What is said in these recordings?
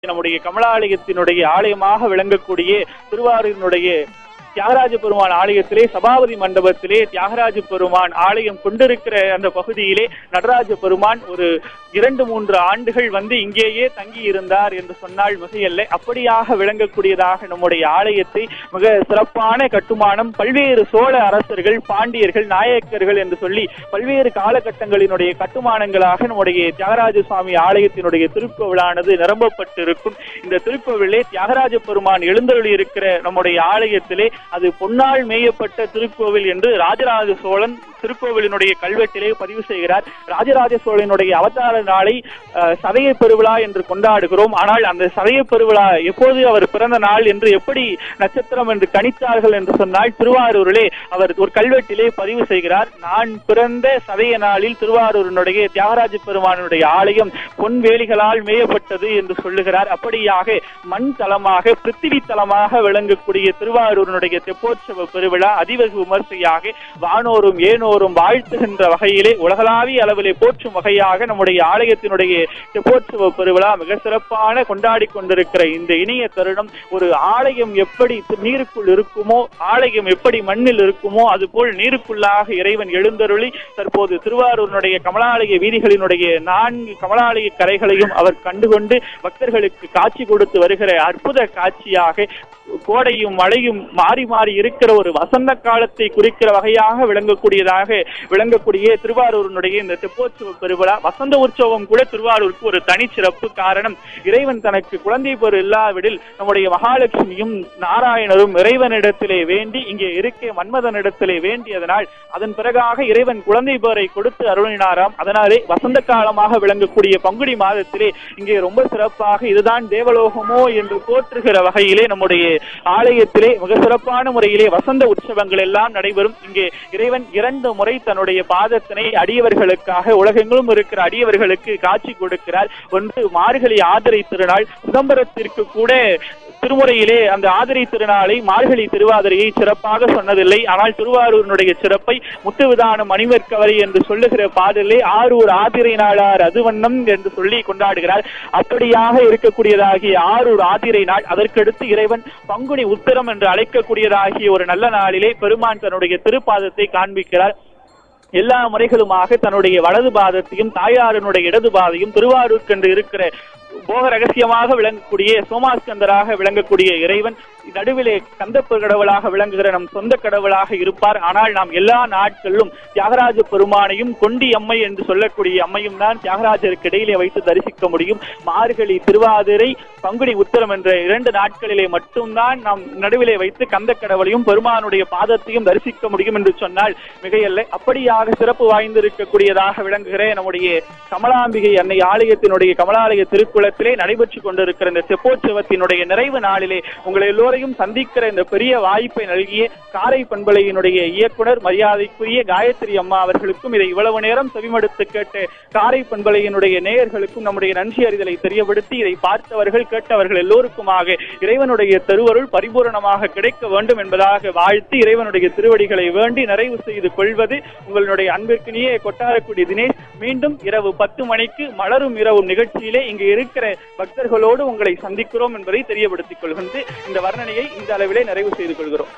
நம்முடைய கமலாலயத்தினுடைய ஆலயமாக விளங்கக்கூடிய திருவாரூரினுடைய தியாகராஜ பெருமான் ஆலயத்திலே சபாபதி மண்டபத்திலே தியாகராஜ பெருமான் ஆலயம் கொண்டிருக்கிற அந்த பகுதியிலே நடராஜ பெருமான் ஒரு இரண்டு மூன்று ஆண்டுகள் வந்து இங்கேயே தங்கி இருந்தார் என்று சொன்னால் மிகையல்ல அப்படியாக விளங்கக்கூடியதாக நம்முடைய ஆலயத்தை மிக சிறப்பான கட்டுமானம் பல்வேறு சோழ அரசர்கள் பாண்டியர்கள் நாயக்கர்கள் என்று சொல்லி பல்வேறு காலகட்டங்களினுடைய கட்டுமானங்களாக நம்முடைய தியாகராஜ சுவாமி ஆலயத்தினுடைய திருக்கோவிலானது நிரம்பப்பட்டிருக்கும் இந்த திருக்கோவிலே தியாகராஜ பெருமான் எழுந்தருளி இருக்கிற நம்முடைய ஆலயத்திலே அது பொன்னால் மேயப்பட்ட திருக்கோவில் என்று ராஜராஜ சோழன் திருக்கோவிலினுடைய கல்வெட்டிலே பதிவு செய்கிறார் ராஜராஜ சோழனுடைய அவதார நாளை அஹ், சதய பெருவிழா என்று கொண்டாடுகிறோம் ஆனால் அந்த சதய பெருவிழா எப்போது அவர் பிறந்த நாள் என்று எப்படி நட்சத்திரம் என்று கணித்தார்கள் என்று சொன்னால் திருவாரூரிலே அவர் ஒரு கல்வெட்டிலே பதிவு செய்கிறார் நான் பிறந்த சதய நாளில் திருவாரூரினுடைய தியாகராஜ பெருமானுடைய ஆலயம் பொன் வேலிகளால் மேயப்பட்டது என்று சொல்லுகிறார் அப்படியாக மண் தலமாக பிருத்திவி தலமாக விளங்கக்கூடிய திருவாரூரினுடைய தெப்போற்சவ பெருவிழா அதிவகு விமர்சையாக வானோரும் ஏனோரும் வாழ்த்துகின்ற வகையிலே உலகளாவிய அளவிலே போற்றும் வகையாக நம்முடைய ஆலயத்தினுடைய தெப்போற்சவ பெருவிழா மிக சிறப்பான கொண்டாடி கொண்டிருக்கிற இந்த இனிய தருணம் ஒரு ஆலயம் எப்படி நீருக்குள் இருக்குமோ ஆலயம் எப்படி மண்ணில் இருக்குமோ அதுபோல் நீருக்குள்ளாக இறைவன் எழுந்தருளி தற்போது திருவாரூரினுடைய கமலாலய வீதிகளினுடைய நான்கு கமலாலய கரைகளையும் அவர் கண்டுகொண்டு பக்தர்களுக்கு காட்சி கொடுத்து வருகிற அற்புத காட்சியாக கோடையும் மழையும் மாறி மாறி இருக்கிற ஒரு வசந்த காலத்தை குறிக்கிற வகையாக விளங்கக்கூடியதாக விளங்கக்கூடிய திருவாரூரினுடைய இந்த தெப்போற்சவ பெருவிழா வசந்த உற்சவம் கூட திருவாரூருக்கு ஒரு தனிச்சிறப்பு காரணம் இறைவன் தனக்கு குழந்தை பேர் இல்லாவிடில் நம்முடைய மகாலட்சுமியும் நாராயணரும் இறைவனிடத்திலே வேண்டி இங்கே இருக்க மன்மதனிடத்திலே வேண்டியதனால் அதன் பிறகாக இறைவன் குழந்தை பேரை கொடுத்து அருளினாராம் அதனாலே வசந்த காலமாக விளங்கக்கூடிய பங்குனி மாதத்திலே இங்கே ரொம்ப சிறப்பாக இதுதான் தேவலோகமோ என்று போற்றுகிற வகையிலே நம்முடைய ஆலயத்திலே மிக சிறப்பான முறையிலே வசந்த உற்சவங்கள் எல்லாம் நடைபெறும் இங்கே இறைவன் இரண்டு முறை தன்னுடைய பாதத்தினை அடியவர்களுக்காக உலகெங்கிலும் இருக்கிற அடியவர்களுக்கு காட்சி கொடுக்கிறார் ஒன்று மார்கழி ஆதரை திருநாள் சிதம்பரத்திற்கு கூட திருமுறையிலே அந்த ஆதிரை திருநாளை மார்கழி திருவாதிரையை சிறப்பாக சொன்னதில்லை ஆனால் திருவாரூரினுடைய சிறப்பை முத்துவிதானம் மணிமற்கவரை என்று சொல்லுகிற பாடலே ஆரூர் ஆதிரை நாளார் அதுவண்ணம் என்று சொல்லி கொண்டாடுகிறார் அப்படியாக இருக்கக்கூடியதாகிய ஆரூர் ஆதிரை நாள் அதற்கடுத்து இறைவன் பங்குனி உத்திரம் என்று அழைக்கக்கூடியதாகிய ஒரு நல்ல நாளிலே பெருமான் தன்னுடைய திருப்பாதத்தை காண்பிக்கிறார் எல்லா முறைகளுமாக தன்னுடைய வலது பாதத்தையும் தாயாரனுடைய இடது பாதையும் திருவாரூர்க்கென்று இருக்கிற போக ரகசியமாக விளங்கக்கூடிய சோமாஸ்கந்தராக விளங்கக்கூடிய இறைவன் நடுவிலே கந்தப்பு கடவுளாக விளங்குகிற நம் சொந்த கடவுளாக இருப்பார் ஆனால் நாம் எல்லா நாட்களிலும் தியாகராஜ பெருமானையும் கொண்டி அம்மை என்று சொல்லக்கூடிய அம்மையும் தான் தியாகராஜருக்கு இடையிலே வைத்து தரிசிக்க முடியும் மார்கழி திருவாதிரை பங்குனி உத்தரம் என்ற இரண்டு நாட்களிலே மட்டும்தான் நாம் நடுவிலே வைத்து கந்த கடவுளையும் பெருமானுடைய பாதத்தையும் தரிசிக்க முடியும் என்று சொன்னால் மிகையல்ல அப்படியாக சிறப்பு வாய்ந்திருக்கக்கூடியதாக விளங்குகிற நம்முடைய கமலாம்பிகை அன்னை ஆலயத்தினுடைய கமலாலய திருக்குளத்திலே நடைபெற்றுக் கொண்டிருக்கிற இந்த தெப்போற்சவத்தினுடைய நிறைவு நாளிலே உங்களை எல்லோரையும் சந்திக்கிற இந்த பெரிய வாய்ப்பை நல்கிய காரை பண்பலையினுடைய இயக்குனர் மரியாதைக்குரிய காயத்ரி அம்மா அவர்களுக்கும் இதை இவ்வளவு நேரம் செவிமடுத்து கேட்டு காரை பண்பலையினுடைய நேயர்களுக்கும் நம்முடைய நன்றி அறிதலை தெரியப்படுத்தி இதை பார்த்தவர்கள் கேட்டவர்கள் எல்லோருக்குமாக இறைவனுடைய திருவருள் பரிபூரணமாக கிடைக்க வேண்டும் என்பதாக வாழ்த்தி இறைவனுடைய திருவடிகளை வேண்டி நிறைவு செய்து கொள்வது உங்களுடைய அன்பிற்கினிய கொட்டாரக்குடி தினேஷ் மீண்டும் இரவு பத்து மணிக்கு மலரும் இரவு நிகழ்ச்சியிலே இங்கு இருக்கிற பக்தர்களோடு உங்களை சந்திக்கிறோம் என்பதை தெரியப்படுத்திக் கொள்கின்ற இந்த வர்ணனையை இந்த அளவிலே நிறைவு செய்து கொள்கிறோம்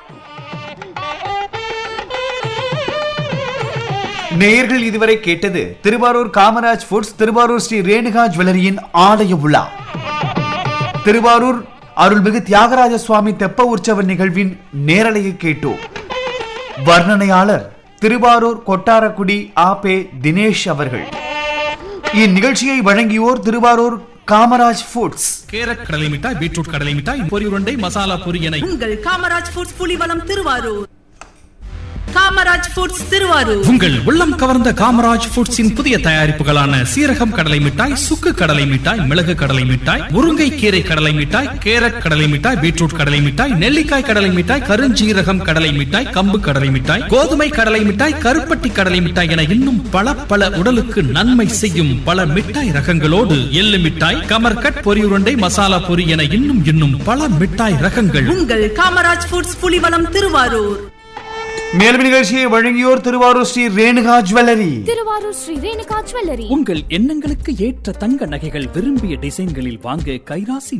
நேயர்கள் இதுவரை கேட்டது திருவாரூர் காமராஜ் ஃபுட்ஸ் திருவாரூர் ஸ்ரீ ரேணுகா ஜுவல்லரியின் ஆலய விழா திருவாரூர் அருள்மிகு தியாகராஜ சுவாமி தெப்ப உற்சவ நிகழ்வின் நேரலையை கேட்டோம் வர்ணனையாளர் திருவாரூர் கொட்டாரக்குடி ஆபே தினேஷ் அவர்கள் இந்நிகழ்ச்சியை வழங்கியோர் திருவாரூர் காமராஜ் ஃபுட்ஸ் கேரட் கடலை மிட்டாய் பீட்ரூட் கடலை மிட்டாய் பொரி உருண்டை மசாலா பொரி என உங்கள் காமராஜ் ஃபுட்ஸ் புலிவலம் திருவாரூர் காமராஜ் ஃபுட்ஸ் திருவாரூர் உங்கள் உள்ளம் கவர்ந்த காமராஜ் ஃபுட்ஸின் புதிய தயாரிப்புகளான சீரகம் கடலை மிட்டாய் சுக்கு கடலை மிட்டாய் மிளகு கடலை மிட்டாய் முருங்கை கீரை கடலை மிட்டாய் கேரட் கடலை மிட்டாய் பீட்ரூட் கடலை மிட்டாய் நெல்லிக்காய் கடலை மிட்டாய் கருஞ்சீரகம் கடலை மிட்டாய் கம்பு கடலை மிட்டாய் கோதுமை கடலை மிட்டாய் கருப்பட்டி கடலை மிட்டாய் என இன்னும் பல பல உடலுக்கு நன்மை செய்யும் பல மிட்டாய் ரகங்களோடு எள்ளு மிட்டாய் கமர்கட் பொரி உருண்டை மசாலா பொரி என இன்னும் இன்னும் பல மிட்டாய் ரகங்கள் உங்கள் காமராஜ் ஃபுட்ஸ் புலிவலம் திருவாரூர் மேலும் நிகழ்ச்சியை வழங்கியோர் திருவாரூர் ஸ்ரீ ரேணுகா ஜுவல்லரி திருவாரூர் ஸ்ரீ ரேணுகா ஜுவல்லரி உங்கள் எண்ணங்களுக்கு ஏற்ற தங்க நகைகள் விரும்பிய டிசைன்களில் வாங்க கைராசி